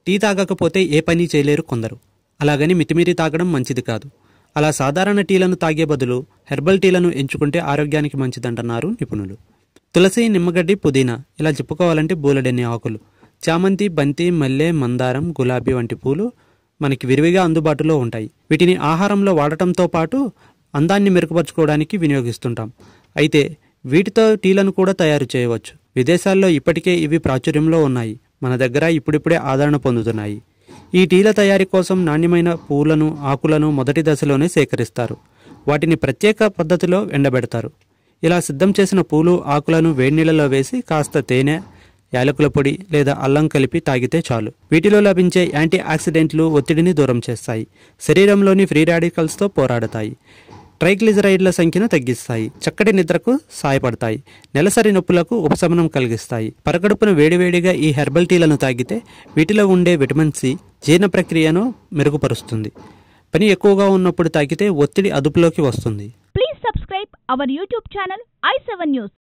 Tea తాగకపోతే ఏ పని చేయలేరు కొందరు అలాగని మితిమీరి తాగడం మంచిది కాదు అలా సాధారణ టీలను తాగే బదులు హెర్బల్ టీలను ఎంచుకుంటే ఆరోగ్యానికి మంచిదంటున్నారు నిపుణులు తులసి నిమ్మగడ్డి పుదీనా ఇలా చెప్పుకోవాలంటే బోలెడన్ని ఆకులు చామంతి బంతి మల్లె మందారం గులాబీ వంటి పూలు మనకి విరివిగా అందుబాటులో ఉంటాయి వీటిని ఆహారంలో వాడటంతో పాటు అందాన్ని మెరుగుపరుచుకోవడానికి వినియోగిస్తుంటాం అయితే వీటితో టీలను కూడా తయారు చేయవచ్చు విదేశాల్లో ఇప్పటికే ఇవి ప్రాచుర్యంలో ఉన్నాయి మన దగ్గర ఇప్పుడిప్పుడే ఆదరణ పొందుతున్నాయి ఈ టీల తయారీ కోసం నాణ్యమైన పూలను ఆకులను మొదటి దశలోనే సేకరిస్తారు వాటిని ప్రత్యేక పద్ధతిలో ఎండబెడతారు ఇలా సిద్ధం చేసిన పూలు ఆకులను వేడి నీళ్ళలో వేసి కాస్త తేనె యాలకుల పొడి లేదా అల్లం కలిపి తాగితే చాలు వీటిలో లభించే యాంటీ ఆక్సిడెంట్లు ఒత్తిడిని దూరం చేస్తాయి శరీరంలోని ఫ్రీ రాడికల్స్తో పోరాడతాయి ట్రైగ్లిజరైడ్ల సంఖ్యను తగ్గిస్తాయి చక్కటి నిద్రకు సాయపడతాయి నెలసరి నొప్పులకు ఉపశమనం కలిగిస్తాయి పరగడుపున వేడివేడిగా ఈ హెర్బల్ టీలను తాగితే వీటిలో ఉండే విటమిన్ సి జీర్ణ ప్రక్రియను మెరుగుపరుస్తుంది పని ఎక్కువగా ఉన్నప్పుడు తాగితే ఒత్తిడి అదుపులోకి వస్తుంది Please subscribe our YouTube channel i7 News.